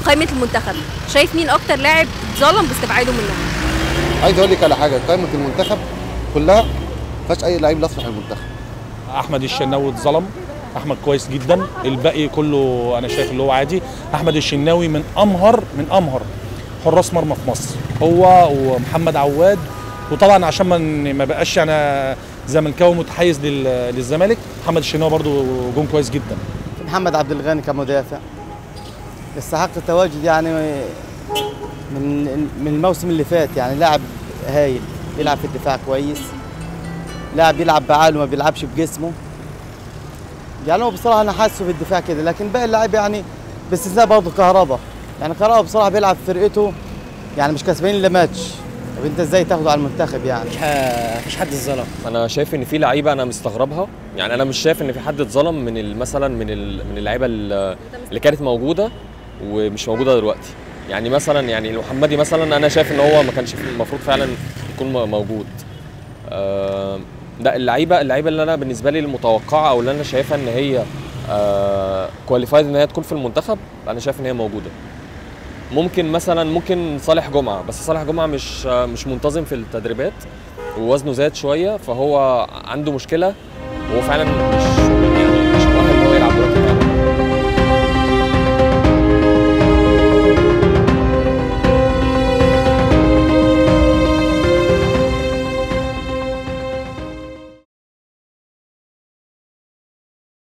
قائمه المنتخب شايف مين اكتر لاعب اتظلم باستبعاده منهم عايز اقول لك على حاجه قائمه المنتخب كلها ما فيهاش اي لعيب يصلح المنتخب احمد الشناوي اتظلم احمد كويس جدا الباقي كله انا شايف اللي هو عادي احمد الشناوي من امهر من امهر حراس مرمى في مصر هو ومحمد عواد وطبعا عشان ما ما بقاش يعني زملكاوي متحيز لل- للزمالك محمد الشناوي برضو جون كويس جدا محمد عبد الغني كمدافع يستحق التواجد يعني من من الموسم اللي فات يعني لاعب هايل بيلعب في الدفاع كويس لاعب بيلعب بعقله ما بيلعبش بجسمه يعني هو بصراحه انا حاسه في الدفاع كده لكن باقي اللاعب يعني باستثناء برضه كهربا يعني كهربا بصراحه بيلعب في فرقته يعني مش كسبانين الا ماتش طب انت ازاي تاخده على المنتخب يعني مفيش حد اتظلم انا شايف ان في لعيبه انا مستغربها يعني انا مش شايف ان في حد اتظلم من ال- مثلا من ال- من اللعيبه ال- اللي كانت موجوده ومش موجوده دلوقتي يعني مثلا يعني المحمدي مثلا انا شايف ان هو ما كانش المفروض فعلا يكون م- موجود آه، لا اللعيبه اللعيبه اللي انا بالنسبه لي المتوقعه او اللي انا شايفها ان هي كواليفايد ان هي تكون في المنتخب انا شايف ان هي موجوده ممكن مثلا ممكن صالح جمعه بس صالح جمعه مش آه، مش منتظم في التدريبات ووزنه زاد شويه فهو عنده مشكله وهو فعلا مش